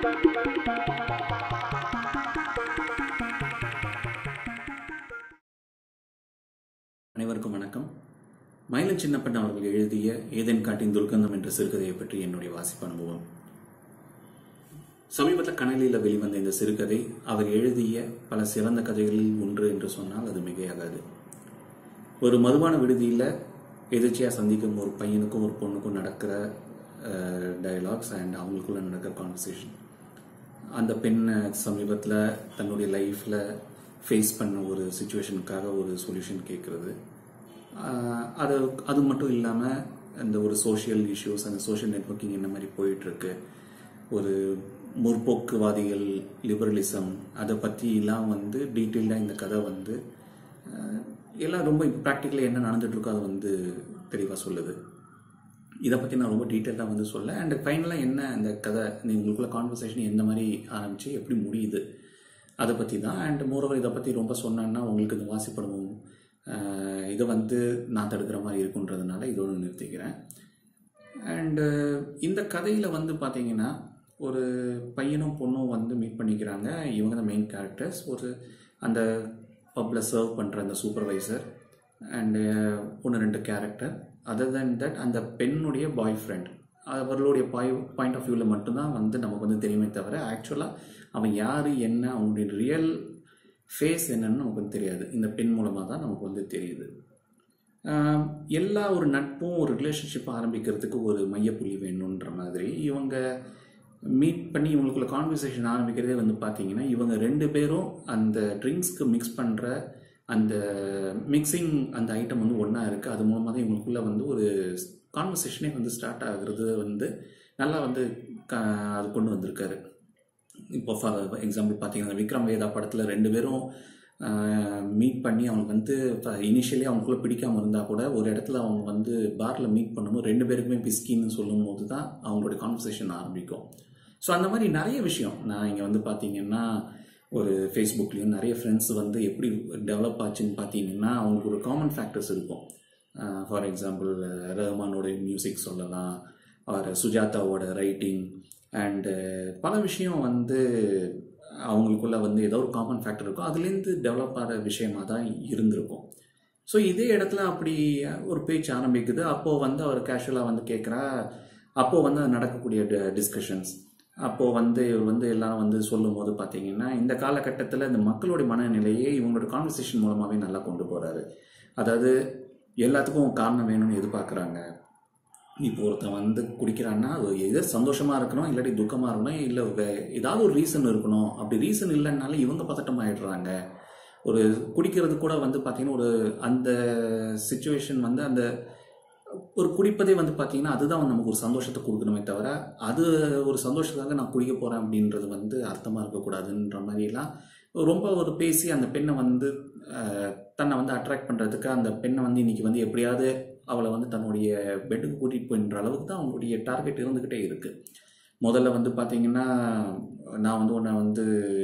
அனைவருக்கும் வணக்கம் மயிலன் சின்னப்பன் அவர்கள் எழுதிய ஏதேன் காட்டின் துர்க்கந்தம் என்ற சிறுகதையை பற்றி என்னுடைய வாசிப்பு அனுபவம் சமீபத்தில் கனலியில் வெளிவந்த இந்த சிறுகதை அவர் எழுதிய பல சிறந்த கதைகளில் ஒன்று என்று சொன்னால் அது மிகையாகாது ஒரு மதுபான விடுதியில் எதிர்ச்சியாக சந்திக்கும் ஒரு பையனுக்கும் ஒரு பொண்ணுக்கும் நடக்கிற டயலாக்ஸ் அண்ட் அவங்களுக்குள்ள நடக்கிற கான்வர்சேஷன் அந்த பெண் சமீபத்தில் தன்னுடைய லைஃப்பில் ஃபேஸ் பண்ண ஒரு சுச்சுவேஷனுக்காக ஒரு சொல்யூஷன் கேட்குறது அது அது மட்டும் இல்லாமல் அந்த ஒரு சோஷியல் இஷ்யூஸ் அந்த சோஷியல் நெட்ஒர்க்கிங் என்ன மாதிரி போயிட்டுருக்கு ஒரு முற்போக்குவாதிகள் லிபரலிசம் அதை பற்றிலாம் வந்து டீட்டெயில்டாக இந்த கதை வந்து அஹ், எல்லாம் ரொம்ப ப்ராக்டிக்கலாக என்ன நடந்துட்டுருக்கோ அதை வந்து தெளிவாக சொல்லுது இதை பற்றி நான் ரொம்ப டீட்டெயிலாக வந்து சொல்ல அண்ட் ஃபைனலாக என்ன அந்த கதை நீ உங்களுக்குள்ள கான்வர்சேஷன் எந்த மாதிரி ஆரம்பித்து எப்படி முடியுது அதை பற்றி தான் அண்ட் மோரோவர் இதை பற்றி ரொம்ப சொன்னேன்னா உங்களுக்கு இந்த வாசிப்படமும் ஆஹ், இதை வந்து நான் தடுக்கிற மாதிரி இருக்குன்றதுனால இதோடு நிறுத்திக்கிறேன் அண்டு இந்த கதையில் வந்து பார்த்தீங்கன்னா ஒரு பையனும் பொண்ணும் வந்து மீட் பண்ணிக்கிறாங்க இவங்க தான் மெயின் கேரக்டர்ஸ் ஒரு அந்த பப்பில் சர்வ் பண்ணுற அந்த சூப்பர்வைசர் அண்டு ஒன்று ரெண்டு கேரக்டர் அதர் than தட் அந்த பெண்ணுடைய பாய் ஃப்ரெண்ட் அவர்களுடைய பாய் பாயிண்ட் ஆஃப் வியூவில் மட்டும்தான் வந்து நமக்கு வந்து தெரியுமே தவிர ஆக்சுவலாக அவன் யார் என்ன அவனுடைய ரியல் ஃபேஸ் என்னன்னு நமக்கு வந்து தெரியாது இந்த பெண் மூலமாக தான் நமக்கு வந்து தெரியுது ஆஹ் எல்லா ஒரு நட்பும் ஒரு ரிலேஷன்ஷிப் ஆரம்பிக்கிறதுக்கு ஒரு மையப்புள்ளி வேணுன்ற மாதிரி இவங்க மீட் பண்ணி இவங்களுக்குள்ள கான்வர்சேஷன் ஆரம்பிக்கிறதே வந்து பார்த்தீங்கன்னா இவங்க ரெண்டு பேரும் அந்த ட்ரிங்க்ஸ்க்கு மிக்ஸ் பண்ணுற அந்த மிக்சிங் அந்த ஐட்டம் வந்து ஒன்றா இருக்குது அது மூலமாக தான் இவங்களுக்குள்ள வந்து ஒரு கான்வர்சேஷனே வந்து ஸ்டார்ட் ஆகுறது வந்து நல்லா வந்து க அது கொண்டு வந்திருக்காரு இப்போ ஃபார் எக்ஸாம்பிள் பார்த்தீங்கன்னா விக்ரம் வேதா படத்தில் ரெண்டு பேரும் மீட் பண்ணி அவனுக்கு வந்து இனிஷியலி அவங்களுக்குள்ள பிடிக்காம இருந்தால் கூட ஒரு இடத்துல அவங்க வந்து பாரில் மீட் பண்ணும்போது ரெண்டு பேருக்குமே பிஸ்கின்னு சொல்லும் போது தான் அவங்களுடைய கான்வர்சேஷன் ஆரம்பிக்கும் ஸோ அந்த மாதிரி நிறைய விஷயம் நான் இங்கே வந்து பார்த்தீங்கன்னா ஒரு ஃபேஸ்புக்லேயும் நிறைய ஃப்ரெண்ட்ஸ் வந்து எப்படி டெவலப் ஆச்சுன்னு பார்த்தீங்கன்னா அவங்களுக்கு ஒரு காமன் ஃபேக்டர்ஸ் இருக்கும் ஃபார் எக்ஸாம்பிள் ரஹ்மானோட மியூசிக் சொல்லலாம் அவர் சுஜாதாவோட ரைட்டிங் அண்டு பல விஷயம் வந்து அவங்களுக்குள்ள வந்து ஏதோ ஒரு காமன் ஃபேக்டர் இருக்கும் அதுலேருந்து டெவலப் ஆகிற விஷயமா தான் இருந்திருக்கும் ஸோ இதே இடத்துல அப்படி ஒரு பேச்சு ஆரம்பிக்குது அப்போது வந்து அவர் கேஷுவலாக வந்து கேட்குறா அப்போது வந்து அது நடக்கக்கூடிய டிஸ்கஷன்ஸ் அப்போது வந்து இவர் வந்து எல்லாம் வந்து சொல்லும் போது பார்த்தீங்கன்னா இந்த காலகட்டத்தில் இந்த மக்களுடைய மனநிலையை இவங்களோட கான்வர்சேஷன் மூலமாகவே நல்லா கொண்டு போகிறாரு அதாவது எல்லாத்துக்கும் காரணம் வேணும்னு எதிர்பார்க்குறாங்க இப்போ ஒருத்தன் வந்து குடிக்கிறான்னா அது எது சந்தோஷமா இருக்கணும் இல்லாட்டி துக்கமா இருக்கணும் இல்லை வே- ஏதாவது ஒரு ரீசன் இருக்கணும் அப்படி ரீசன் இல்லைன்னால இவங்க பதட்டம் ஆயிடுறாங்க ஒரு குடிக்கிறது கூட வந்து பார்த்தீங்கன்னா ஒரு அந்த சுச்சுவேஷன் வந்து அந்த ஒரு குடிப்பதே வந்து பார்த்தீங்கன்னா அதுதான் வந்து நமக்கு ஒரு சந்தோஷத்தை கொடுக்கணுமே தவிர அது ஒரு சந்தோஷத்துக்காக நான் குடிக்க போகிறேன் அப்படின்றது வந்து அர்த்தமாக இருக்கக்கூடாதுன்ற மாதிரிலாம் ரொம்ப ஒரு பேசி அந்த பெண்ணை வந்து அஹ், தன்னை வந்து அட்ராக்ட் பண்ணுறதுக்கு அந்த பெண்ணை வந்து இன்னைக்கு வந்து எப்படியாவது அவளை வந்து தன்னுடைய பெட்டுக்கு கூட்டிகிட்டு போயின்ற அளவுக்கு தான் அவங்களுடைய டார்கெட் இருந்துக்கிட்டே இருக்குது முதல்ல வந்து பார்த்தீங்கன்னா நான் வந்து உன்னை வந்து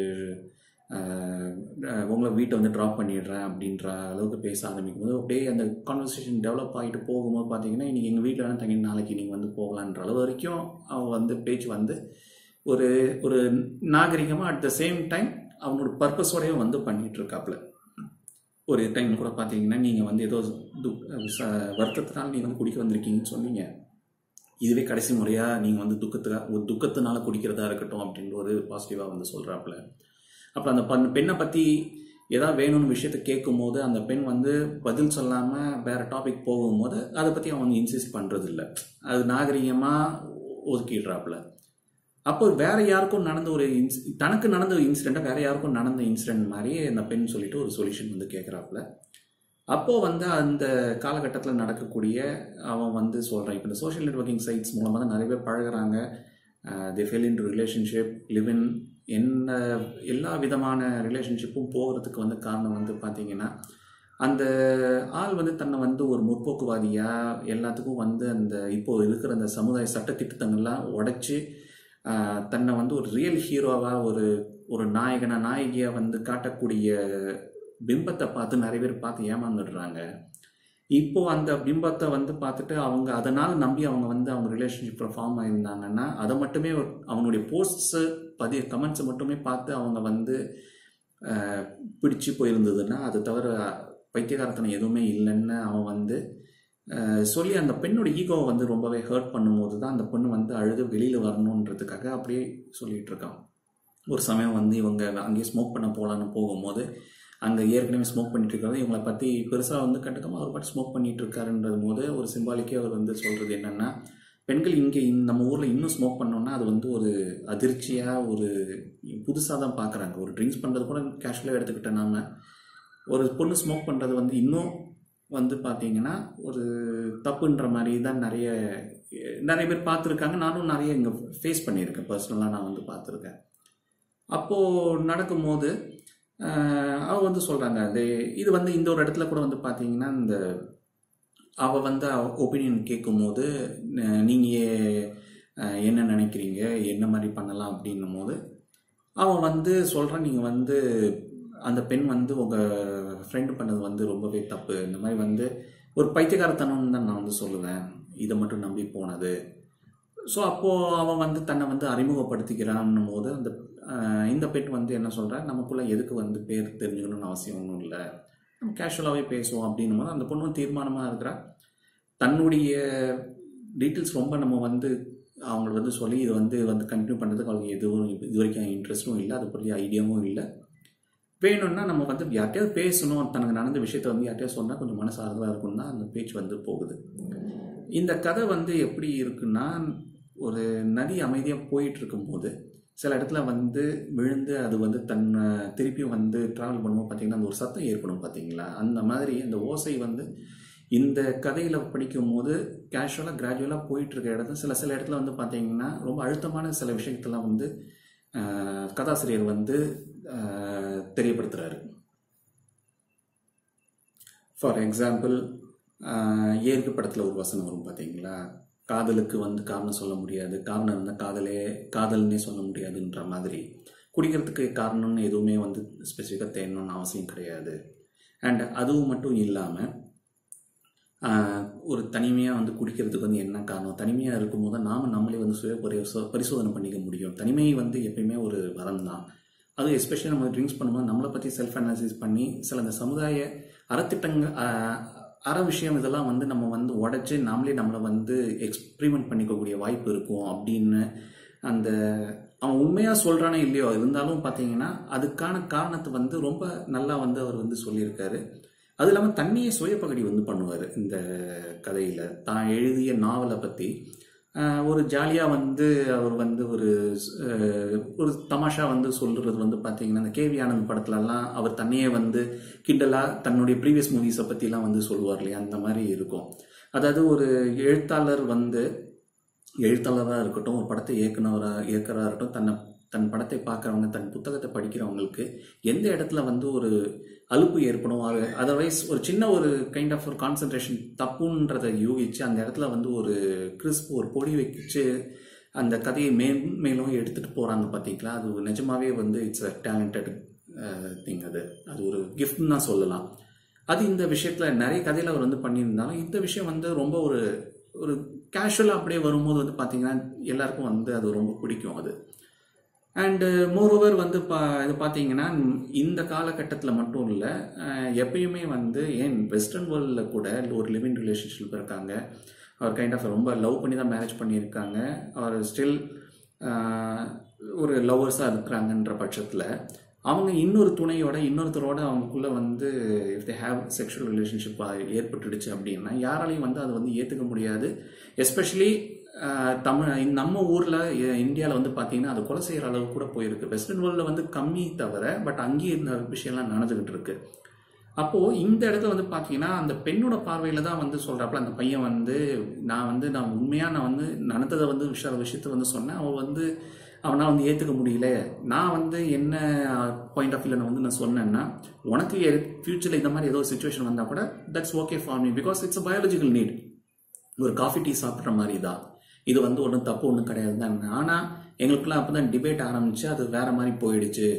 அஹ், அஹ், உங்களை வீட்டை வந்து ட்ராப் பண்ணிடுறேன் அப்படின்ற அளவுக்கு பேச ஆரம்பிக்கும் போது அப்படியே அந்த கான்வர்சேஷன் டெவலப் ஆகிட்டு போகும்போது பார்த்தீங்கன்னா இன்றைக்கி எங்கள் வீட்டில் வேணால் தங்கி நாளைக்கு நீங்கள் வந்து போகலான்ற அளவு வரைக்கும் அவன் வந்து பேச்சு வந்து ஒரு ஒரு நாகரிகமாக அட் த சேம் டைம் அவனோட பர்பஸோடய வந்து பண்ணிகிட்டு இருக்காப்புல ஒரு டைம் கூட பார்த்தீங்கன்னா நீங்கள் வந்து ஏதோ துக் ச- வருத்தத்தினால நீங்கள் வந்து குடிக்க வந்திருக்கீங்கன்னு சொன்னீங்க இதுவே கடைசி முறையாக நீங்கள் வந்து துக்கத்துக்கா ஒரு துக்கத்தினால குடிக்கிறதா இருக்கட்டும் அப்படின்ற ஒரு பாசிட்டிவாக வந்து சொல்கிறாப்புல அப்புறம் அந்த பண் பெண்ணை பற்றி ஏதாவது வேணும்னு விஷயத்த கேட்கும்போது அந்த பெண் வந்து பதில் சொல்லாமல் வேற டாபிக் போகும்போது அதை பற்றி அவன் வந்து இன்சிஸ்ட் பண்ணுறது இல்லை அது நாகரிகமாக ஒதுக்கிடுறாப்புல அப்போ வேற யாருக்கும் நடந்த ஒரு இன்ஸ் தனக்கு நடந்த ஒரு இன்சிடெண்ட்டை வேற யாருக்கும் நடந்த இன்சிடென்ட் மாதிரி அந்த பெண் சொல்லிட்டு ஒரு சொல்யூஷன் வந்து கேட்குறாப்புல அப்போ வந்து அந்த காலகட்டத்தில் நடக்கக்கூடிய அவன் வந்து சொல்கிறான் இப்போ இந்த சோஷியல் நெட்வொர்க்கிங் சைட்ஸ் மூலமாக தான் நிறைய பேர் பழகுறாங்க the fell in relationship live in என்ன எல்லா விதமான ரிலேஷன்ஷிப்பும் போகிறதுக்கு வந்து காரணம் வந்து பார்த்தீங்கன்னா அந்த ஆள் வந்து தன்னை வந்து ஒரு முற்போக்குவாதியா எல்லாத்துக்கும் வந்து அந்த இப்போ இருக்கிற அந்த சமுதாய சட்டத்திட்டங்கள்லாம் உடைச்சி ஆஹ், தன்னை வந்து ஒரு ரியல் ஹீரோவாக ஒரு ஒரு நாயகனா நாயகியா வந்து காட்டக்கூடிய பிம்பத்தை பார்த்து நிறைய பேர் பார்த்து ஏமாந்துடுறாங்க இப்போ அந்த பிம்பத்தை வந்து பார்த்துட்டு அவங்க அதனால் நம்பி அவங்க வந்து அவங்க ரிலேஷன்ஷிப்பில் ஃபார்ம் ஆயிருந்தாங்கன்னா அதை மட்டுமே ஒரு- அவனுடைய போஸ்ட்ஸு பதிய கமெண்ட்ஸை மட்டுமே பார்த்து அவங்க வந்து அஹ், பிடிச்சு போயிருந்ததுன்னா அது தவிர பைத்தியகாரத்தனம் எதுவுமே இல்லைன்னு அவன் வந்து அஹ், சொல்லி அந்த பெண்ணோட ஈகோவை வந்து ரொம்பவே ஹர்ட் பண்ணும்போது தான் அந்த பொண்ணு வந்து அழுது வெளியில் வரணுன்றதுக்காக அப்படியே சொல்லிட்டு இருக்கான் ஒரு சமயம் வந்து இவங்க அங்கேயே ஸ்மோக் பண்ண போகலான்னு போகும்போது அங்கே ஏற்கனவே ஸ்மோக் பண்ணிட்டு இருக்காரு இவங்களை பற்றி பெருசாக வந்து கண்டுக்காம அவர் பாட்டு ஸ்மோக் பண்ணிட்டு இருக்காருன்றது போது ஒரு சிம்பாலிக்கே அவர் வந்து சொல்கிறது என்னென்னா பெண்கள் இங்கே நம்ம ஊரில் இன்னும் ஸ்மோக் பண்ணோம்னா அது வந்து ஒரு அதிர்ச்சியாக ஒரு புதுசாக தான் பார்க்குறாங்க ஒரு ட்ரிங்க்ஸ் பண்ணுறது கூட கேஷுவலாக எடுத்துக்கிட்டோம் நாம ஒரு பொண்ணு ஸ்மோக் பண்ணுறது வந்து இன்னும் வந்து பார்த்தீங்கன்னா ஒரு தப்புன்ற மாதிரி தான் நிறைய நிறைய பேர் பார்த்துருக்காங்க நானும் நிறைய இங்கே ஃபேஸ் பண்ணியிருக்கேன் பர்சனலாக நான் வந்து பார்த்துருக்கேன் அப்போது நடக்கும்போது ஆஹ், அவ வந்து சொல்கிறாங்க அது இது வந்து இந்த ஒரு இடத்துல கூட வந்து பார்த்தீங்கன்னா இந்த அவ வந்து ஒப்பீனியன் கேட்கும்போது அஹ், நீங்க அஹ், என்ன நினைக்கிறீங்க என்ன மாதிரி பண்ணலாம் அப்படின்னும் போது அவன் வந்து சொல்கிறான் நீங்கள் வந்து அந்த பெண் வந்து உங்கள் ஃப்ரெண்டு பண்ணது வந்து ரொம்பவே தப்பு இந்த மாதிரி வந்து ஒரு பைத்தியகாரத்தனம்னு தான் நான் வந்து சொல்லுவேன் இதை மட்டும் நம்பி போனது ஸோ அப்போது அவன் வந்து தன்னை வந்து அறிமுகப்படுத்திக்கிறான்னும் போது அந்த ஆஹ், இந்த பெண் வந்து என்ன சொல்கிறா நமக்குள்ளே எதுக்கு வந்து பேர் தெரிஞ்சுக்கணும்னு அவசியம் ஒன்றும் இல்லை நம்ம கேஷுவலாகவே பேசுவோம் அப்படின்னும் போது அந்த பொண்ணும் தீர்மானமாக இருக்கிறா தன்னுடைய டீட்டெயில்ஸ் ரொம்ப நம்ம வந்து அவங்கள வந்து சொல்லி இது வந்து வந்து கண்டினியூ பண்ணுறதுக்கு அவங்களுக்கு எதுவும் இது வரைக்கும் இன்ட்ரெஸ்ட்டும் இல்லை அது பற்றி ஐடியாவும் இல்லை வேணும்னா நம்ம வந்து யார்கிட்டயாவது பேசணும் தனக்கு நடந்த விஷயத்த வந்து யார்கிட்டயாவது சொன்னால் கொஞ்சம் மனசு ஆறுதலாக இருக்கும்னா அந்த பேச்சு வந்து போகுது இந்த கதை வந்து எப்படி இருக்குன்னா ஒரு நதி அமைதியாக போயிட்டு இருக்கும்போது சில இடத்துல வந்து விழுந்து அது வந்து தன்னை திருப்பியும் வந்து ட்ராவல் பண்ணும்போது பார்த்தீங்கன்னா அந்த ஒரு சத்தம் ஏற்படும் பார்த்தீங்களா அந்த மாதிரி அந்த ஓசை வந்து இந்த கதையில் படிக்கும்போது கேஷுவலாக கிராஜுவலாக போயிட்டு இருக்க இடத்துல சில சில இடத்துல வந்து பார்த்தீங்கன்னா ரொம்ப அழுத்தமான சில விஷயத்தெல்லாம் வந்து ஆஹ், கதாசிரியர் வந்து ஆஹ், தெரியப்படுத்துறாரு ஃபார் எக்ஸாம்பிள் ஏற்கு படத்தில் ஒரு வசனம் வரும் பார்த்தீங்களா காதலுக்கு வந்து காரணம் சொல்ல முடியாது காரணம் இருந்தால் காதலே காதல்னே சொல்ல முடியாதுன்ற மாதிரி குடிக்கிறதுக்கு காரணம்னு எதுவுமே வந்து ஸ்பெசிஃபிக்காக தேடணும்னு அவசியம் கிடையாது அண்ட் அதுவும் மட்டும் இல்லாமல் ஒரு தனிமையாக வந்து குடிக்கிறதுக்கு வந்து என்ன காரணம் தனிமையாக இருக்கும்போது தான் நாம் நம்மளே வந்து சுய பரிசோ- பரிசோதனை பண்ணிக்க முடியும் தனிமை வந்து எப்பயுமே ஒரு வரம் தான் அது எஸ்பெஷலி நம்ம ட்ரிங்க்ஸ் பண்ணும்போது நம்மளை பற்றி செல்ஃப் அனாலிசிஸ் பண்ணி சில இந்த சமுதாய அறத்திட்டங்க ஆஹ், அற விஷயம் இதெல்லாம் வந்து நம்ம வந்து உடைச்சு நாமளே நம்மளை வந்து எக்ஸ்பிரிமெண்ட் பண்ணிக்கக்கூடிய வாய்ப்பு இருக்கும் அப்படின்னு அந்த அவன் உண்மையாக சொல்கிறானே இல்லையோ இருந்தாலும் பார்த்தீங்கன்னா அதுக்கான காரணத்தை வந்து ரொம்ப நல்லா வந்து அவர் வந்து சொல்லியிருக்காரு அது இல்லாமல் தண்ணியை சுயப்பகடி வந்து பண்ணுவார் இந்த கதையில் தான் எழுதிய நாவலை பற்றி ஒரு ஜாலியாக வந்து அவர் வந்து ஒரு அஹ், ஒரு தமாஷா வந்து சொல்கிறது வந்து பார்த்தீங்கன்னா இந்த கேவி ஆனந்த் படத்துலலாம் அவர் தன்னையே வந்து கிண்டலாக தன்னுடைய ப்ரீவியஸ் மூவிஸை பற்றிலாம் வந்து சொல்லுவார் இல்லையா அந்த மாதிரி இருக்கும் அதாவது ஒரு எழுத்தாளர் வந்து எழுத்தாளராக இருக்கட்டும் ஒரு படத்தை இயக்குனவராக இயக்கராக இருக்கட்டும் தன்னை தன் படத்தை பார்க்குறவங்க தன் புத்தகத்தை படிக்கிறவங்களுக்கு எந்த இடத்துல வந்து ஒரு அலுப்பு ஏற்படும் அதர்வைஸ் ஒரு சின்ன ஒரு கைண்ட் ஆஃப் ஒரு கான்சன்ட்ரேஷன் தப்புன்றதை யூகிச்சு அந்த இடத்துல வந்து ஒரு கிறிஸ்ப் ஒரு பொடி வச்சு அந்த கதையை மேல் மேலும் எடுத்துகிட்டு போகிறாங்க பார்த்தீங்களா அது ஒரு நிஜமாவே வந்து இட்ஸ் அ டேலண்டட் திங் அது அது ஒரு கிஃப்ட்னு தான் சொல்லலாம் அது இந்த விஷயத்தில் நிறைய கதையில் அவர் வந்து பண்ணியிருந்தாலும் இந்த விஷயம் வந்து ரொம்ப ஒரு ஒரு கேஷுவலாக அப்படியே வரும்போது வந்து பார்த்தீங்கன்னா எல்லாருக்கும் வந்து அது ரொம்ப பிடிக்கும் அது அண்டு மோரோவர் வந்து பா இது பார்த்தீங்கன்னா இந்த காலகட்டத்தில் மட்டும் இல்லை எப்பயுமே வந்து ஏன் வெஸ்டர்ன் வேர்ல்டில் கூட ஒரு லிவிங் ரிலேஷன்ஷிப் இருக்காங்க அவர் கைண்ட் ஆஃப் ரொம்ப லவ் பண்ணி தான் மேரேஜ் பண்ணியிருக்காங்க அவர் ஸ்டில் ஒரு லவ்வர்ஸாக இருக்கிறாங்கன்ற பட்சத்தில் அவங்க இன்னொரு துணையோட இன்னொருத்தரோட அவங்களுக்குள்ள வந்து if they have sexual relationship ஏற்பட்டுடுச்சு அப்படின்னா யாராலையும் வந்து அதை வந்து ஏற்றுக்க முடியாது எஸ்பெஷலி தமிழ் நம்ம ஊரில் இந்தியாவில் வந்து பார்த்தீங்கன்னா அது கொலை செய்கிற அளவுக்கு கூட போயிருக்கு வெஸ்டர்ன் வேர்ல்டில் வந்து கம்மி தவிர பட் அங்கேயும் இந்த விஷயம்லாம் நடந்துக்கிட்டு இருக்கு அப்போது இந்த இடத்துல வந்து பார்த்தீங்கன்னா அந்த பெண்ணோட பார்வையில் தான் வந்து சொல்கிறாப்புல அந்த பையன் வந்து நான் வந்து நான் உண்மையாக நான் வந்து நடந்ததை வந்து விஷய விஷயத்தை வந்து சொன்னேன் அவன் வந்து அவனால் வந்து ஏற்றுக்க முடியல நான் வந்து என்ன பாயிண்ட் ஆஃப் வியூவில் நான் வந்து நான் சொன்னேன்னா உனக்கு ஃப்யூச்சரில் இந்த மாதிரி ஏதோ ஒரு சுச்சுவேஷன் வந்தால் கூட that's okay for me because it's a biological need ஒரு காஃபி டீ சாப்பிட்ற மாதிரி தான் இது வந்து ஒன்றும் தப்பு ஒன்றும் கிடையாது தான் ஆனால் எங்களுக்குள்ள அப்போ தான் டிபேட் ஆரம்பிச்சு அது வேற மாதிரி போயிடுச்சு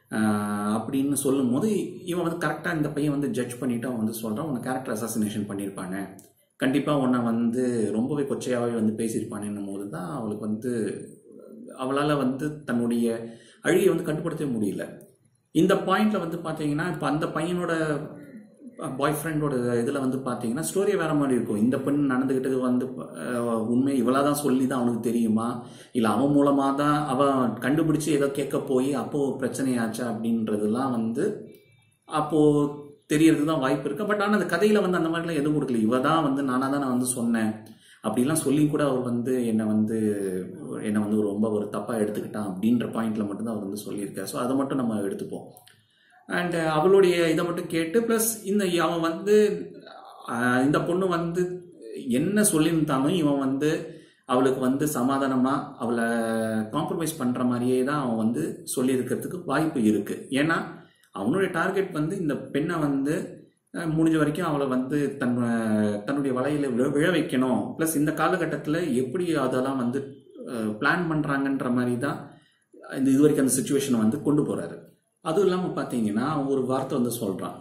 ஆஹ் அப்படின்னு சொல்லும் போது இவன் வந்து கரெக்டாக இந்த பையன் வந்து ஜட்ஜ் பண்ணிட்டு அவன் வந்து சொல்கிறான் உன்னை கேரக்டர் அசாசினேஷன் பண்ணியிருப்பானே கண்டிப்பாக உன்னை வந்து ரொம்பவே கொச்சையாகவே வந்து பேசியிருப்பானேன்னும் போது தான் அவளுக்கு வந்து அவளால் வந்து தன்னுடைய அழுகையை வந்து கட்டுப்படுத்தவே முடியல இந்த பாயிண்ட்ல வந்து பார்த்தீங்கன்னா இப்போ அந்த பையனோட பாய் ஃப்ரெண்டோட இதில் வந்து பார்த்தீங்கன்னா ஸ்டோரியே வேற மாதிரி இருக்கும் இந்த பெண் நடந்துக்கிட்டது வந்து அஹ், உண்மை இவளாக தான் சொல்லி தான் அவனுக்கு தெரியுமா இல்லை அவன் மூலமாக தான் அவன் கண்டுபிடிச்சு ஏதோ கேட்க போய் அப்போ பிரச்சனையாச்சா அப்படின்றதெல்லாம் வந்து அப்போ தெரியறது தான் வாய்ப்பு இருக்கு பட் ஆனால் அந்த கதையில வந்து அந்த மாதிரிலாம் எதுவும் கொடுக்கல இவ தான் வந்து நானாக தான் நான் வந்து சொன்னேன் அப்படிலாம் சொல்லி கூட அவர் வந்து என்னை வந்து என்னை வந்து ரொம்ப ஒரு தப்பாக எடுத்துக்கிட்டான் அப்படின்ற பாயிண்ட்ல மட்டும்தான் அவர் வந்து சொல்லியிருக்காரு ஸோ அதை மட்டும் நம்ம எடுத்துப்போம் அண்ட் அவளுடைய இதை மட்டும் கேட்டு ப்ளஸ் இந்த அவன் வந்து ஆஹ், இந்த பொண்ணு வந்து என்ன சொல்லியிருந்தாலும் இவன் வந்து அவளுக்கு வந்து சமாதானமாக அவளை காம்ப்ரமைஸ் பண்ணுற மாதிரியே தான் அவன் வந்து சொல்லியிருக்கிறதுக்கு வாய்ப்பு இருக்குது ஏன்னா அவனுடைய டார்கெட் வந்து இந்த பெண்ணை வந்து அஹ், முடிஞ்ச வரைக்கும் அவளை வந்து தன் தன்னுடைய வலையில் விழ விழ வைக்கணும் ப்ளஸ் இந்த காலகட்டத்தில் எப்படி அதெல்லாம் வந்து பிளான் பண்ணுறாங்கன்ற மாதிரி தான் இந்த இது வரைக்கும் அந்த சுச்சுவேஷனை வந்து கொண்டு போகிறாரு அதுவும் இல்லாமல் பார்த்தீங்கன்னா அவன் ஒரு வார்த்தை வந்து சொல்கிறான்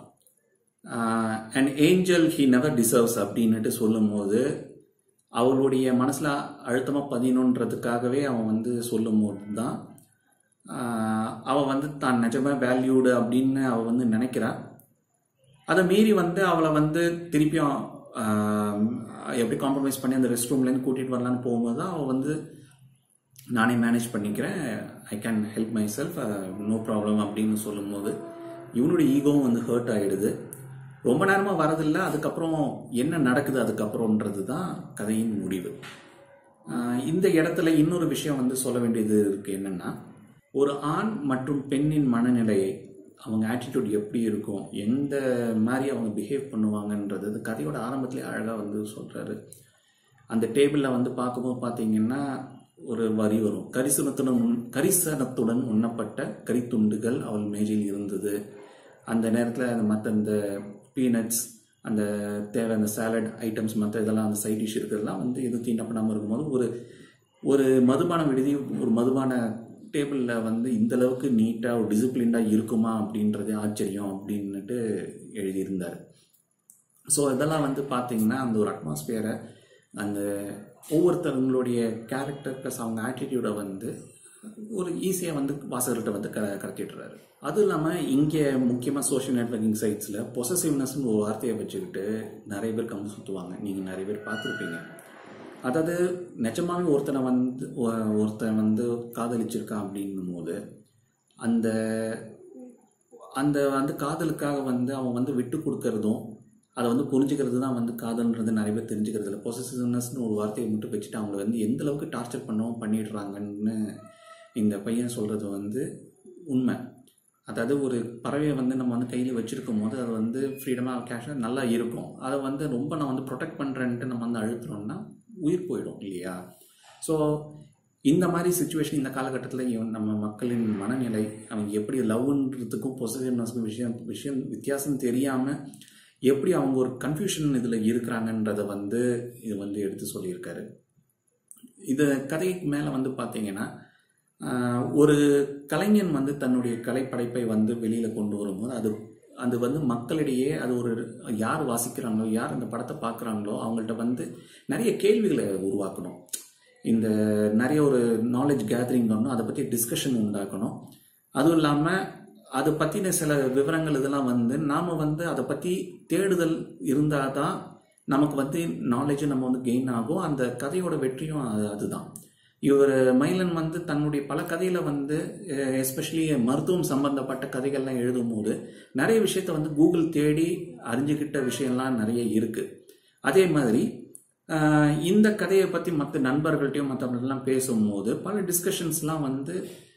and angel he never deserves அப்படின்னுட்டு சொல்லும்போது அவளுடைய மனசில் அழுத்தமாக பதியணுன்றதுக்காகவே அவன் வந்து சொல்லும்போது தான் ஆஹ், அவள் வந்து தான் நிஜமாக வேல்யூடு அப்படின்னு அவள் வந்து நினைக்கிறா அதை மீறி வந்து அவளை வந்து திருப்பியும் ஆஹ், எப்படி காம்ப்ரமைஸ் பண்ணி அந்த ரெஸ்ட் ரூம்லேருந்து கூட்டிகிட்டு வரலான்னு போகும்போது தான் அவள் வந்து நானே மேனேஜ் பண்ணிக்கிறேன் I can help myself no problem அப்படின்னு சொல்லும்போது இவனுடைய ஈகோவும் வந்து ஹர்ட் ஆகிடுது ரொம்ப நேரமாக வரதில்லை அதுக்கப்புறம் என்ன நடக்குது அதுக்கப்புறம்ன்றது தான் கதையின் முடிவு ஆஹ் இந்த இடத்துல இன்னொரு விஷயம் வந்து சொல்ல வேண்டியது இருக்கு என்னன்னா ஒரு ஆண் மற்றும் பெண்ணின் மனநிலையை அவங்க ஆட்டிடியூட் எப்படி இருக்கும் எந்த மாதிரி அவங்க பிஹேவ் பண்ணுவாங்கன்றது இது கதையோட ஆரம்பத்திலே அழகாக வந்து சொல்கிறாரு அந்த டேபிளில் வந்து பார்க்கும்போது பார்த்தீங்கன்னா ஒரு வரி வரும் கரிசனத்துடன் உண்- கரிசனத்துடன் உண்ணப்பட்ட கரித்துண்டுகள் அவள் மேஜையில் இருந்தது அந்த நேரத்தில் மற்ற இந்த பீனட்ஸ் அந்த தேவை அந்த சாலட் ஐட்டம்ஸ் மற்ற இதெல்லாம் அந்த சைட் டிஷ் இருக்கிறதெல்லாம் வந்து எதுவும் தீண்டப்படாமல் இருக்கும்போது ஒரு ஒரு மதுபான விடுதி ஒரு மதுபான டேபிளில் வந்து இந்த அளவுக்கு நீட்டாக ஒரு டிசிப்ளின்டாக இருக்குமா அப்படின்றது ஆச்சரியம் அப்படின்னுட்டு எழுதியிருந்தார் ஸோ இதெல்லாம் வந்து பார்த்தீங்கன்னா அந்த ஒரு அட்மாஸ்பியரை அந்த ஒவ்வொருத்தவங்களுடைய கேரக்டர் ப்ளஸ் அவங்க ஆட்டிடியூடை வந்து ஒரு ஈஸியாக வந்து வாசகர்கிட்ட வந்து க கடத்திடுறாரு அதுவும் இல்லாமல் இங்கே முக்கியமாக சோஷியல் நெட்வொர்க்கிங் சைட்ஸில் பொசசிவ்னஸ்னு ஒரு வார்த்தையை வச்சுக்கிட்டு நிறைய பேர் கம்பு சுற்றுவாங்க நீங்கள் நிறைய பேர் பார்த்துருப்பீங்க அதாவது நிஜமாவே ஒருத்தனை வந்து ஒ- ஒருத்தன் வந்து காதலிச்சிருக்கான் அப்படின்னும் போது அந்த அந்த வந்து காதலுக்காக வந்து அவன் வந்து விட்டு கொடுக்கறதும் அதை வந்து புரிஞ்சுக்கிறது தான் வந்து காதல்ன்றது நிறைய பேர் தெரிஞ்சுக்கிறது இல்லை பொசசிவ்னஸ்னு ஒரு வார்த்தையை மட்டும் வச்சுட்டு அவங்கள வந்து எந்த அளவுக்கு டார்ச்சர் பண்ணவும் பண்ணிடுறாங்கன்னு இந்த பையன் சொல்கிறது வந்து உண்மை அதாவது ஒரு பறவையை வந்து நம்ம வந்து கையில் வச்சிருக்கும் போது அது வந்து ஃப்ரீடமாக கேஷாக நல்லா இருக்கும் அதை வந்து ரொம்ப நான் வந்து ப்ரொடெக்ட் பண்ணுறேன்ட்டு நம்ம வந்து அழுத்துறோம்னா உயிர் போயிடும் இல்லையா ஸோ இந்த மாதிரி சுச்சுவேஷன் இந்த காலகட்டத்தில் இவன் நம்ம மக்களின் மனநிலை அவங்க எப்படி லவ்ன்றதுக்கும் பொசிட்டிவ்னஸ்க்கும் விஷயம் விஷயம் வித்தியாசம் தெரியாமல் எப்படி அவங்க ஒரு கன்ஃபியூஷன் இதில் இருக்கிறாங்கன்றதை வந்து இது வந்து எடுத்து சொல்லியிருக்காரு இது கதைக்கு மேலே வந்து பார்த்தீங்கன்னா ஆஹ், ஒரு கலைஞன் வந்து தன்னுடைய கலைப்படைப்பை வந்து வெளியில் கொண்டு வரும்போது அது அது வந்து மக்களிடையே அது ஒரு யார் வாசிக்கிறாங்களோ யார் இந்த படத்தை பார்க்குறாங்களோ அவங்கள்ட்ட வந்து நிறைய கேள்விகளை உருவாக்கணும் இந்த நிறைய ஒரு நாலேஜ் கேதரிங் பண்ணணும் அதை பற்றி டிஸ்கஷன் உண்டாக்கணும் அதுவும் இல்லாமல் அதை பற்றின சில விவரங்கள் இதெல்லாம் வந்து நாம் வந்து அதை பற்றி தேடுதல் இருந்தால் தான் நமக்கு வந்து நாலேஜ் நம்ம வந்து கெயின் ஆகும் அந்த கதையோட வெற்றியும் அது அதுதான் இவர் மயிலன் வந்து தன்னுடைய பல கதையில வந்து எஸ்பெஷலி மருத்துவம் சம்பந்தப்பட்ட கதைகள்லாம் எழுதும்போது நிறைய விஷயத்த வந்து கூகுள் தேடி அறிஞ்சுக்கிட்ட விஷயம்லாம் நிறைய இருக்கு அதே மாதிரி ஆஹ், இந்த கதையை பற்றி மற்ற நண்பர்கள்ட்டையும் மற்றவங்கள்ட்டலாம் பேசும்போது பல டிஸ்கஷன்ஸ்லாம் வந்து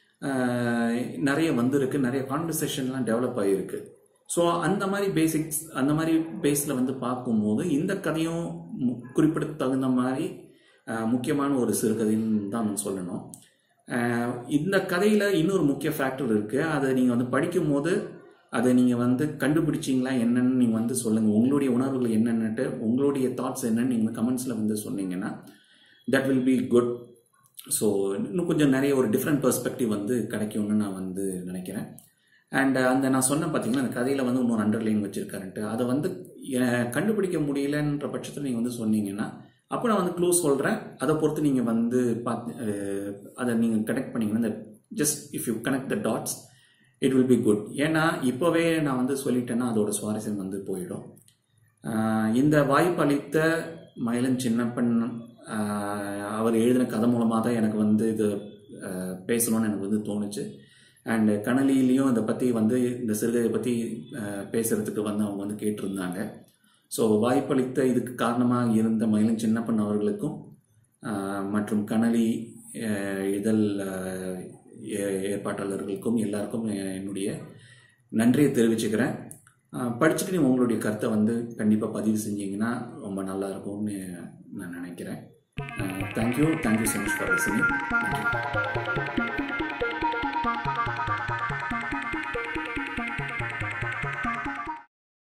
ஆஹ், நிறைய வந்திருக்கு நிறைய கான்வர்சேஷன்லாம் டெவலப் ஆகியிருக்கு ஸோ அந்த மாதிரி பேசிக்ஸ் அந்த மாதிரி பேஸில் வந்து பார்க்கும்போது இந்த கதையும் மு- குறிப்பிட தகுந்த மாதிரி ஆஹ், முக்கியமான ஒரு சிறுகதைன்னு தான் நம்ம சொல்லணும் ஆஹ், இந்த கதையில் இன்னொரு முக்கிய ஃபேக்டர் இருக்குது அதை நீங்கள் வந்து படிக்கும்போது அதை நீங்கள் வந்து கண்டுபிடிச்சிங்களா என்னன்னு நீங்கள் வந்து சொல்லுங்கள் உங்களுடைய உணர்வுகள் என்னென்னட்டு உங்களுடைய தாட்ஸ் என்னன்னு நீங்கள் கமெண்ட்ஸில் வந்து சொன்னீங்கன்னா that will be good so இன்னும் கொஞ்சம் நிறைய ஒரு டிஃப்ரெண்ட் பெர்ஸ்பெக்டிவ் வந்து கிடைக்கும்னு நான் வந்து நினைக்கிறேன் அண்ட் அந்த நான் சொன்னேன் பார்த்தீங்கன்னா அந்த கதையில் வந்து இன்னொரு அண்டர்லைன் வச்சிருக்காருன்ட்டு அதை வந்து அஹ், கண்டுபிடிக்க முடியலன்ற பட்சத்தில் நீங்கள் வந்து சொன்னீங்கன்னா அப்போ நான் வந்து க்ளூ சொல்கிறேன் அதை பொறுத்து நீங்கள் வந்து பார்த்து அஹ், அதை நீங்கள் கனெக்ட் பண்ணீங்கன்னா இந்த just if you connect the dots it will be good ஏன்னா இப்போவே நான் வந்து சொல்லிட்டேன்னா அதோட சுவாரஸ்யம் வந்து போயிடும் ஆஹ் இந்த வாய்ப்பு அளித்த மயிலன் சின்னப்பன் ஆஹ் அவர் எழுதின கதை மூலமாக தான் எனக்கு வந்து இது ஆஹ் பேசணும்னு எனக்கு வந்து தோணுச்சு அண்ட் கணலிலையும் இதை பற்றி வந்து இந்த சிறுகதை பற்றி பேசுகிறதுக்கு வந்து அவங்க வந்து கேட்டிருந்தாங்க ஸோ வாய்ப்பளித்த இதுக்கு காரணமாக இருந்த மயிலன் சின்னப்பன் அவர்களுக்கும் ஆஹ் மற்றும் கணலி ஆஹ் இதழ் ஆஹ் ஏ- ஏற்பாட்டாளர்களுக்கும் எல்லாருக்கும் என்னுடைய நன்றியை தெரிவிச்சுக்கிறேன் ஆஹ் படிச்சுட்டு நீங்கள் உங்களுடைய கருத்தை வந்து கண்டிப்பாக பதிவு செஞ்சீங்கன்னா ரொம்ப நல்லா இருக்கும்னு நான் நினைக்கிறேன் thank you thank you so much for listening நன்றி